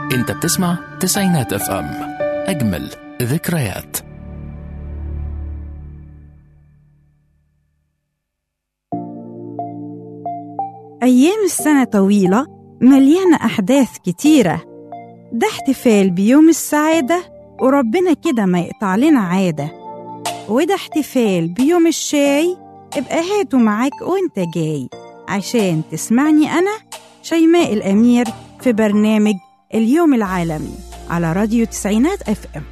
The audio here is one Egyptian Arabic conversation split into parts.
انت بتسمع تسعينات اف ام اجمل ذكريات أيام السنة طويلة مليانة أحداث كتيرة ده احتفال بيوم السعادة وربنا كده ما يقطع لنا عادة وده احتفال بيوم الشاي ابقى هاته معاك وانت جاي عشان تسمعني أنا شيماء الأمير في برنامج اليوم العالمي على راديو تسعينات اف ام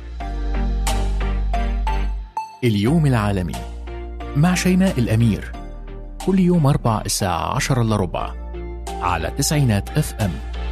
اليوم العالمي مع شيماء الأمير كل يوم أربع الساعة عشر إلا ربع على تسعينات اف ام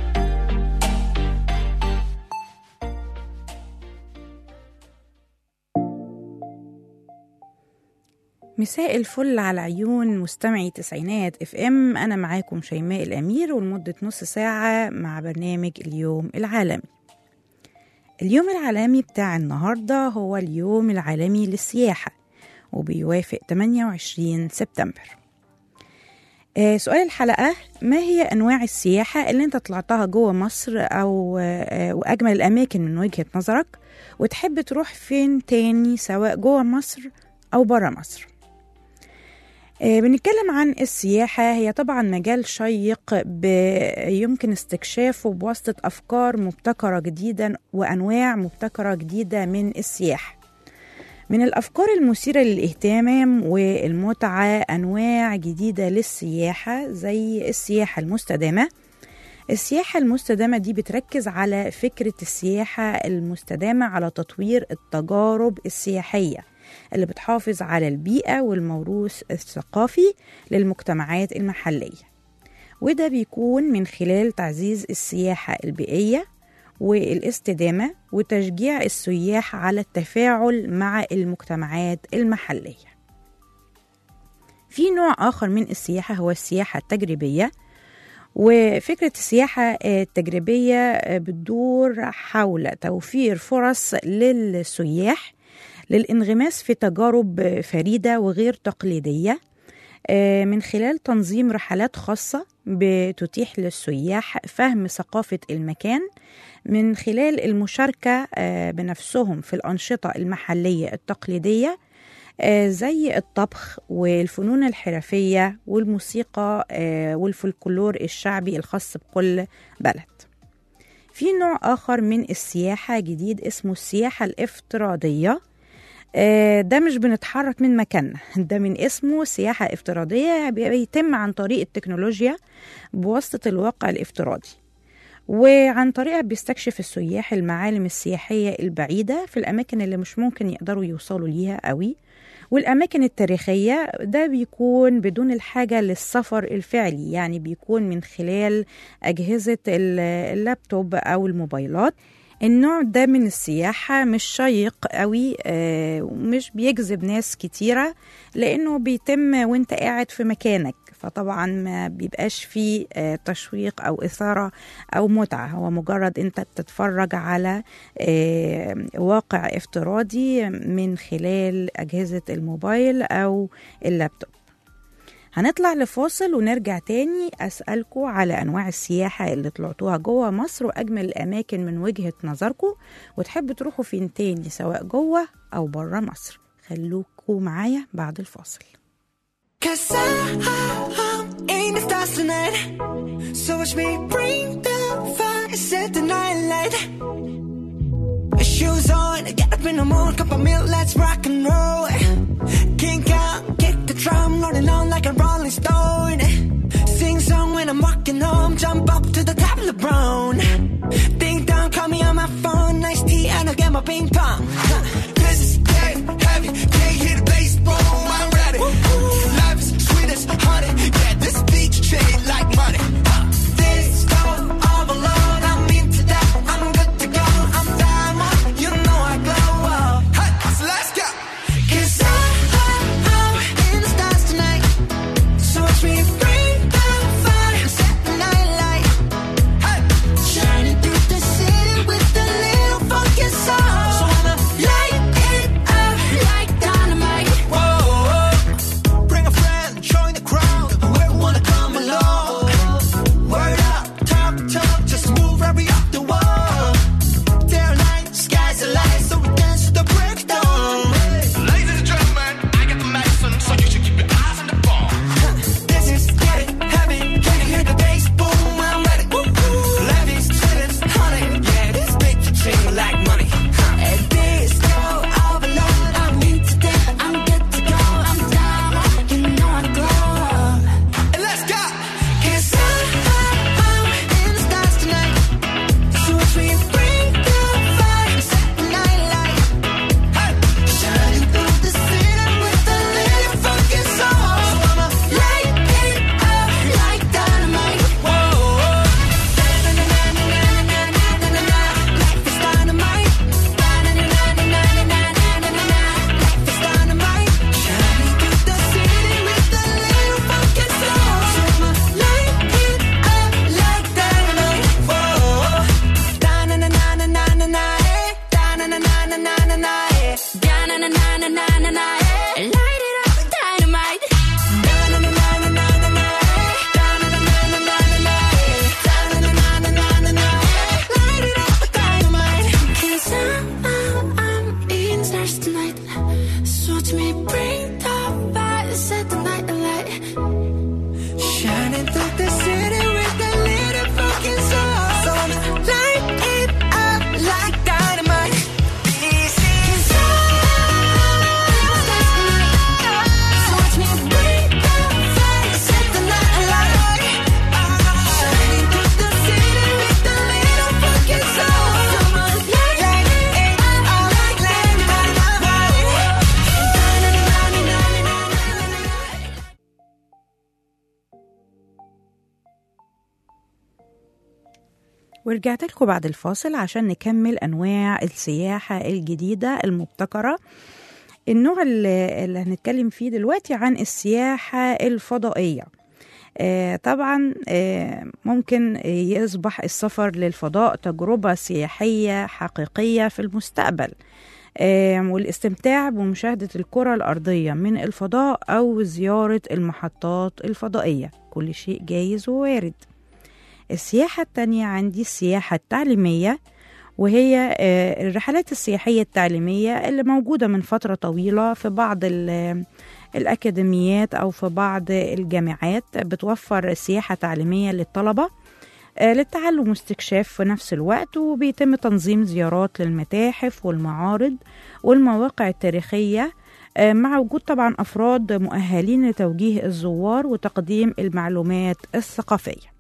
مساء الفل على عيون مستمعي تسعينات اف ام انا معاكم شيماء الامير ولمده نص ساعه مع برنامج اليوم العالمي اليوم العالمي بتاع النهارده هو اليوم العالمي للسياحه وبيوافق 28 سبتمبر آه، سؤال الحلقة ما هي أنواع السياحة اللي أنت طلعتها جوه مصر أو آه، وأجمل الأماكن من وجهة نظرك وتحب تروح فين تاني سواء جوه مصر أو برا مصر آه، بنتكلم عن السياحة هي طبعا مجال شيق ب- يمكن استكشافه بواسطة أفكار مبتكرة جديدا وأنواع مبتكرة جديدة من السياحة من الأفكار المثيرة للاهتمام والمتعة أنواع جديدة للسياحة زي السياحة المستدامة السياحة المستدامة دي بتركز على فكرة السياحة المستدامة على تطوير التجارب السياحية اللي بتحافظ على البيئة والموروث الثقافي للمجتمعات المحلية وده بيكون من خلال تعزيز السياحة البيئية والاستدامة وتشجيع السياح على التفاعل مع المجتمعات المحلية في نوع آخر من السياحة هو السياحة التجريبية وفكرة السياحة التجريبية بتدور حول توفير فرص للسياح للانغماس في تجارب فريدة وغير تقليدية آه، من خلال تنظيم رحلات خاصة بتتيح للسياح فهم ثقافة المكان من خلال المشاركة آه، بنفسهم في الأنشطة المحلية التقليدية آه، زي الطبخ والفنون الحرفية والموسيقى آه، والفلكلور الشعبي الخاص بكل بلد في نوع آخر من السياحة جديد اسمه السياحة الافتراضية آه، ده مش بنتحرك من مكاننا ده من اسمه سياحة افتراضية بيتم عن طريق التكنولوجيا بواسطة الواقع الافتراضي وعن طريقها بيستكشف السياح المعالم السياحية البعيدة في الأماكن اللي مش ممكن يقدروا يوصلوا ليها قوي والأماكن التاريخية ده بيكون بدون الحاجة للسفر الفعلي يعني بيكون من خلال أجهزة ال- اللابتوب أو الموبايلات النوع ده من السياحة مش شيق قوي آه، ومش بيجذب ناس كتيرة لأنه بيتم وانت قاعد في مكانك فطبعا ما بيبقاش فيه آه، تشويق أو إثارة أو متعة هو مجرد انت بتتفرج على آه، واقع افتراضي من خلال أجهزة الموبايل أو اللابتوب هنطلع لفاصل ونرجع تاني أسألكوا على أنواع السياحة اللي طلعتوها جوه مصر وأجمل الأماكن من وجهة نظركم وتحبوا تروحوا فين تاني سواء جوه أو برا مصر خلوكوا معايا بعد الفاصل Cause I'm in the stars tonight. So watch me bring the fire, set the night light. Shoes on, get up in the morning, cup of milk, let's rock and roll. Kink out, kick the drum, rolling on like a rolling stone. Sing song when I'm walking home, jump up to the top of the brown. Ding dong, call me on my phone, nice tea, and I'll get my ping pong. This is dead heavy, can't hit the bass, boom, I'm ready. Life is sweet as honey, yeah, this beach chain like money. This time all alone, I'm into that, I'm good to go, I'm diamond, you know I glow. Hey, so let's go. Cause I, I'm in the stars tonight, so watch me bring the fire, set the night light. Hey, shining through the city with a little funky soul. So I'ma ورجعت لكم بعد الفاصل عشان نكمل أنواع السياحة الجديدة المبتكرة النوع اللي اللي هنتكلم فيه دلوقتي عن السياحة الفضائية آه، طبعا آه، ممكن يصبح السفر للفضاء تجربة سياحية حقيقية في المستقبل آه، والاستمتاع بمشاهدة الكرة الأرضية من الفضاء أو زيارة المحطات الفضائية كل شيء جايز ووارد السياحة التانية عندي السياحة التعليمية وهي آه، الرحلات السياحية التعليمية اللي موجودة من فترة طويلة في بعض ال- الأكاديميات أو في بعض الجامعات بتوفر سياحة تعليمية للطلبة آه، للتعلم واستكشاف في نفس الوقت وبيتم تنظيم زيارات للمتاحف والمعارض والمواقع التاريخية آه، مع وجود طبعا أفراد مؤهلين لتوجيه الزوار وتقديم المعلومات الثقافية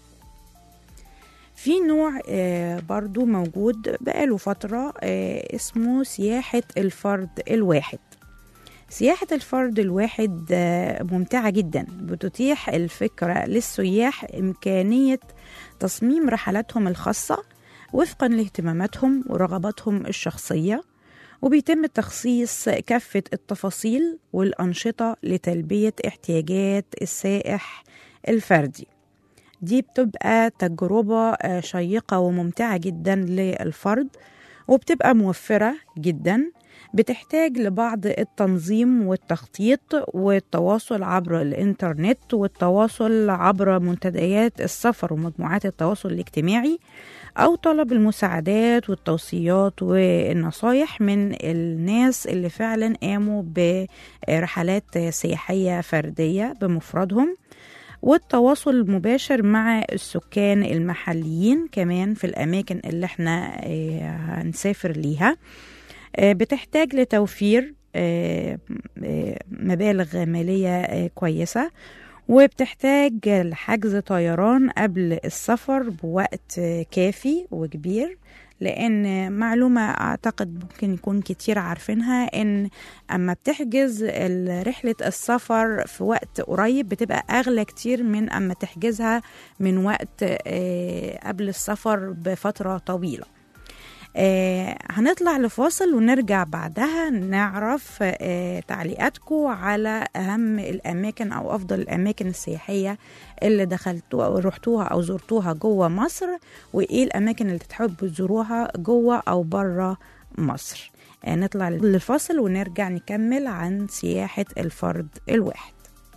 في نوع آه، برضو موجود بقاله فترة آه، اسمه سياحة الفرد الواحد سياحة الفرد الواحد آه، ممتعة جدا بتتيح الفكرة للسياح إمكانية تصميم رحلاتهم الخاصة وفقا لاهتماماتهم ورغباتهم الشخصية وبيتم تخصيص كافة التفاصيل والأنشطة لتلبية احتياجات السائح الفردي دي بتبقى تجربة آه، شيقة وممتعة جدا للفرد وبتبقى موفرة جدا بتحتاج لبعض التنظيم والتخطيط والتواصل عبر الإنترنت والتواصل عبر منتديات السفر ومجموعات التواصل الاجتماعي أو طلب المساعدات والتوصيات والنصايح من الناس اللي فعلا قاموا برحلات سياحية فردية بمفردهم والتواصل المباشر مع السكان المحليين كمان في الأماكن اللي احنا آه، هنسافر ليها آه، بتحتاج لتوفير آه، آه، مبالغ مالية آه، كويسة وبتحتاج لحجز طيران قبل السفر بوقت آه، كافي وكبير لان معلومه اعتقد ممكن يكون كتير عارفينها ان اما بتحجز ال- رحله السفر في وقت قريب بتبقى اغلى كتير من اما تحجزها من وقت آه، قبل السفر بفتره طويله آه هنطلع لفاصل ونرجع بعدها نعرف آه تعليقاتكم على أهم الأماكن أو أفضل الأماكن السياحية اللي دخلتوها أو رحتوها أو زرتوها جوه مصر وإيه الأماكن اللي تحبوا تزوروها جوه أو بره مصر آه نطلع للفاصل ونرجع نكمل عن سياحة الفرد الواحد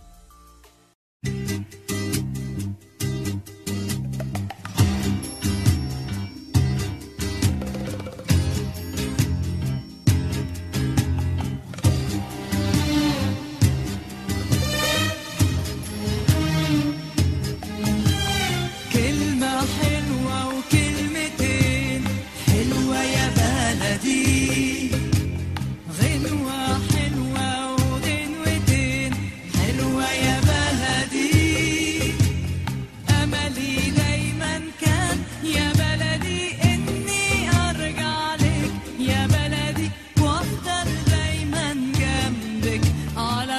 كلمة حلوة وكلمتين حلوة يا بلدي غنوة حلوة وغنوتين حلوة يا بلدي أملي دايما كان يا بلدي إني أرجع لك يا بلدي وأفضل دايما جنبك على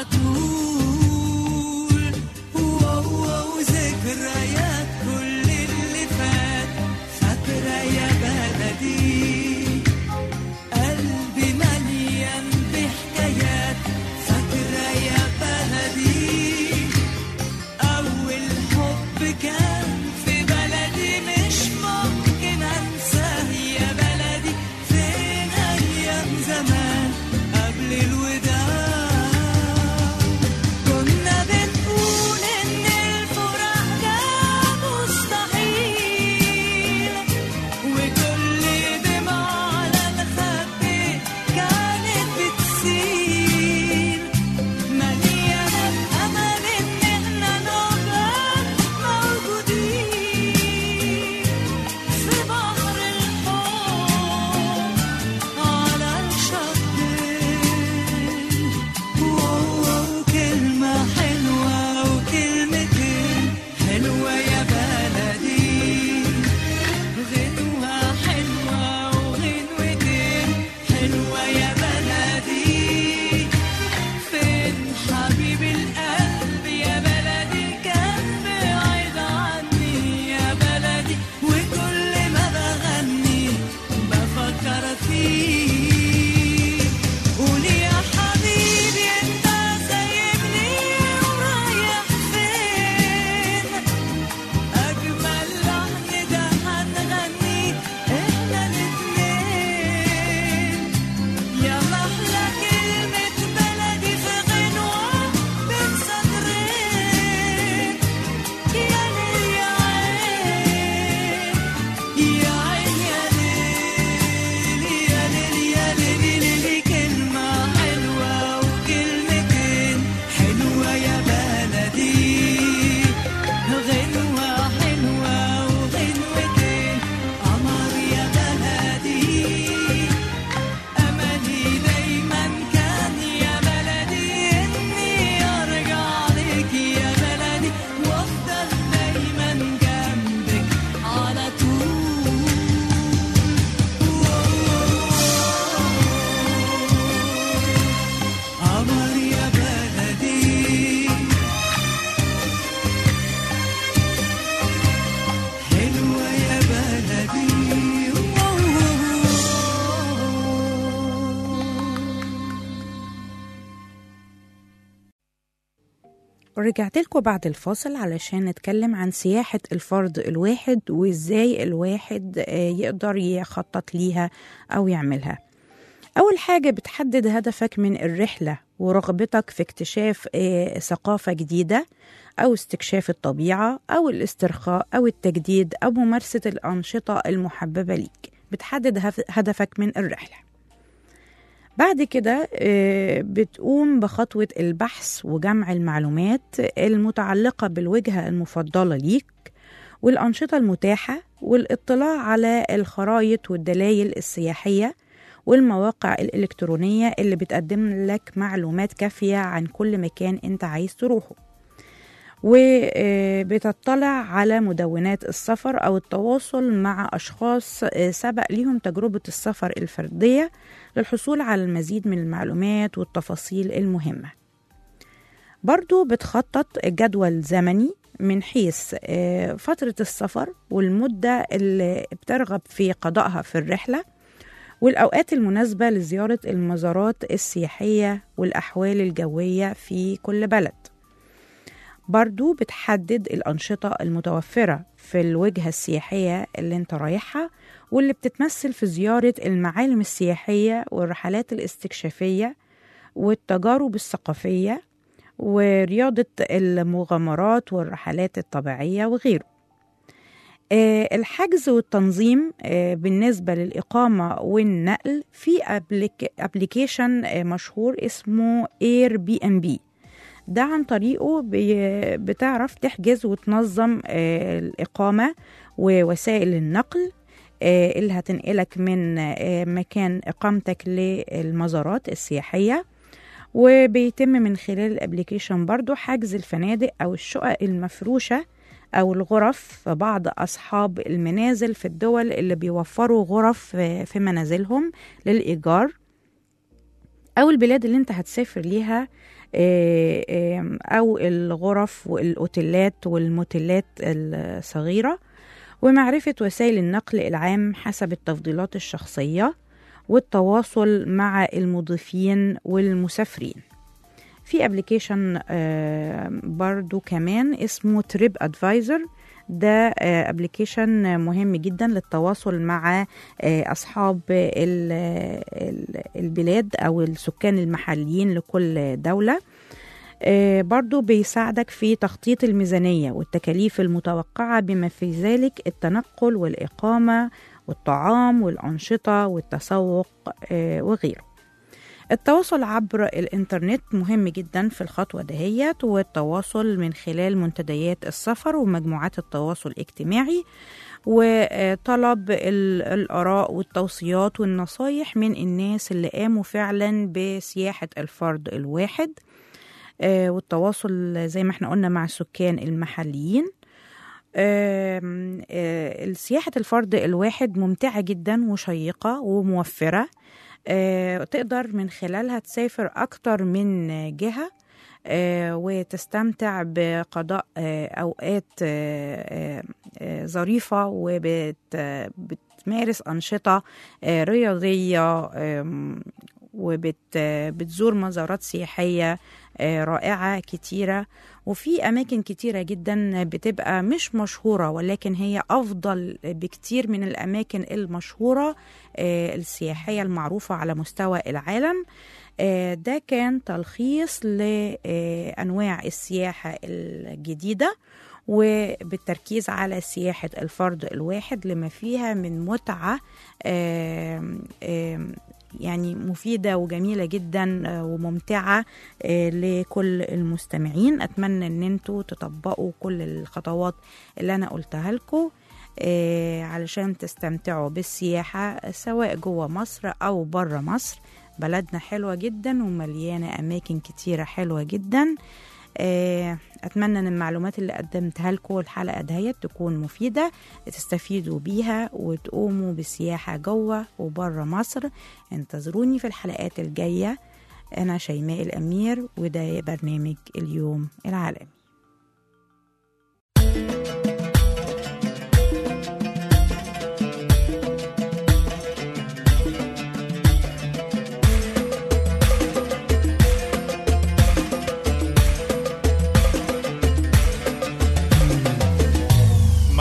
طول واو واو ذكريات كل اللي فات فاكرة يا بلدي قلبي مليان بحكايات فاكرة يا بلدي أول حب كان في بلدي مش ممكن أنساه يا بلدي فين أيام زمان قبل الوداع كنا بنقول إن الفراق ده مستحيل وكل دمعة على الخد كانت بتسيل مليانة الأمل إن إحنا نبقى موجودين ورجعت لكم بعد الفاصل علشان نتكلم عن سياحة الفرد الواحد وإزاي الواحد آه، يقدر يخطط ليها أو يعملها أول حاجة بتحدد هدفك من الرحلة ورغبتك في اكتشاف آه، ثقافة جديدة أو استكشاف الطبيعة أو الاسترخاء أو التجديد أو ممارسة الأنشطة المحببة ليك بتحدد هف- هدفك من الرحلة بعد كده آه، بتقوم بخطوة البحث وجمع المعلومات المتعلقة بالوجهة المفضلة ليك والأنشطة المتاحة والاطلاع على الخرائط والدلائل السياحية والمواقع الإلكترونية اللي بتقدم لك معلومات كافية عن كل مكان أنت عايز تروحه وبتطلع على مدونات السفر أو التواصل مع أشخاص آه، سبق ليهم تجربة السفر الفردية للحصول على المزيد من المعلومات والتفاصيل المهمة برضو بتخطط جدول زمني من حيث آه، فترة السفر والمدة اللي بترغب في قضائها في الرحلة والأوقات المناسبة لزيارة المزارات السياحية والأحوال الجوية في كل بلد برضو بتحدد الأنشطة المتوفرة في الوجهة السياحية اللي انت رايحها واللي بتتمثل في زيارة المعالم السياحية والرحلات الاستكشافية والتجارب الثقافية ورياضة المغامرات والرحلات الطبيعية وغيره آه، الحجز والتنظيم آه، بالنسبة للإقامة والنقل في ابلكيشن مشهور اسمه اير بي ام بي ده عن طريقه بي- بتعرف تحجز وتنظم آه، الإقامة ووسائل النقل آه، اللي هتنقلك من آه، مكان إقامتك للمزارات السياحية وبيتم من خلال الابليكيشن برضو حجز الفنادق أو الشقق المفروشة أو الغرف في بعض أصحاب المنازل في الدول اللي بيوفروا غرف آه، في منازلهم للإيجار أو البلاد اللي أنت هتسافر ليها آه، آه، أو الغرف والأوتيلات والموتيلات الصغيرة ومعرفة وسائل النقل العام حسب التفضيلات الشخصية والتواصل مع المضيفين والمسافرين في ابلكيشن برضو كمان اسمه تريب ادفايزر ده ابلكيشن مهم جدا للتواصل مع آه، اصحاب ال- ال- البلاد او السكان المحليين لكل دوله آه، برضو بيساعدك في تخطيط الميزانية والتكاليف المتوقعة بما في ذلك التنقل والإقامة والطعام والأنشطة والتسوق آه، وغيره التواصل عبر الإنترنت مهم جدا في الخطوة دهيت والتواصل من خلال منتديات السفر ومجموعات التواصل الاجتماعي وطلب ال- الآراء والتوصيات والنصايح من الناس اللي قاموا فعلا بسياحة الفرد الواحد آه، والتواصل زي ما احنا قلنا مع السكان المحليين آم، آه، السياحة الفرد الواحد ممتعة جدا وشيقة وموفرة آه، تقدر من خلالها تسافر أكتر من جهة آه، وتستمتع بقضاء آه، أوقات آه، آه، آه، ظريفة وبتمارس أنشطة آه، رياضية آم، وبتزور مزارات سياحية آه، رائعة كتيرة وفي أماكن كتيرة جدا بتبقى مش مشهورة ولكن هي أفضل بكتير من الأماكن المشهورة آه، السياحية المعروفة على مستوى العالم آه، ده كان تلخيص لأنواع السياحة الجديدة وبالتركيز على سياحة الفرد الواحد لما فيها من متعة آم، آم، يعني مفيدة وجميلة جدا آه، وممتعة آه، لكل المستمعين أتمنى أن انتوا تطبقوا كل الخطوات اللي أنا قلتها لكم آه، علشان تستمتعوا بالسياحة سواء جوه مصر أو بره مصر بلدنا حلوة جدا ومليانة أماكن كتيرة حلوة جدا آه، أتمنى أن المعلومات اللي قدمتها لكم الحلقة دهيت تكون مفيدة تستفيدوا بيها وتقوموا بالسياحة جوه وبره مصر انتظروني في الحلقات الجاية أنا شيماء الأمير وده برنامج اليوم العالمي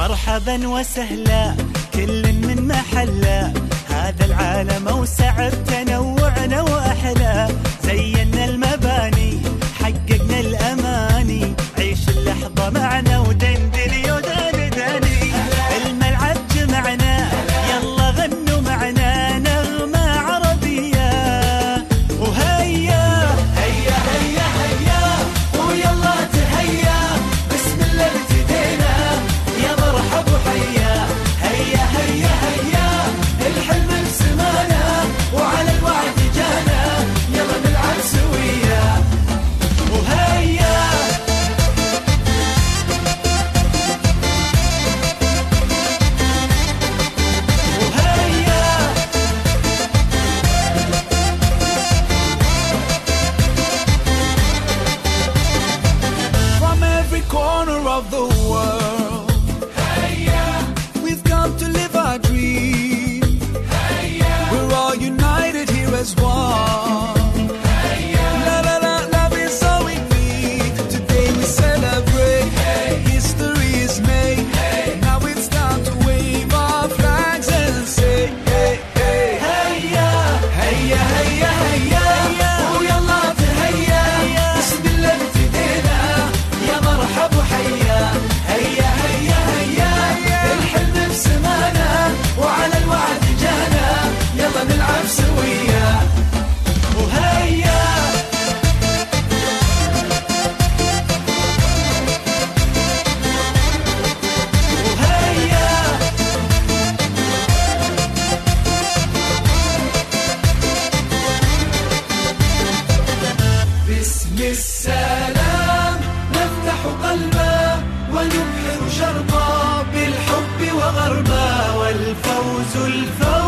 مرحبا وسهلا كل من محله هذا العالم اوسع بتنوعنا واحلى زينا المباني حققنا الاماني عيش اللحظه معنا ودندني ودندني الملعب جمعنا يلا غنوا معنا نغمه عربيه وهيا هيا هيا هيا ويلا تهيا بسم الله ابتدينا يا مرحب وحيا هيا هيا هيا الحلم بسمانا وعلى الوعد جانا يلا نلعب سويا وهيا وهيا from every corner of the world. We've come to live our dream. We're all united here as one. La la la, love is all we need. Today we celebrate. History is made. Now it's time to wave our flags and say, hey, hey, هيا هيا هيا هيا ويلا تهيا بسم الله ابتدينا يا مرحب وحيا هيا هيا هيا الحلم بسمانا وعلى الوعد جانا يلا نلعب سويا وهيا وهيا باسم السلام نفتح قلبا ونبحر شرقا بالحب وغربا والفوز الفوز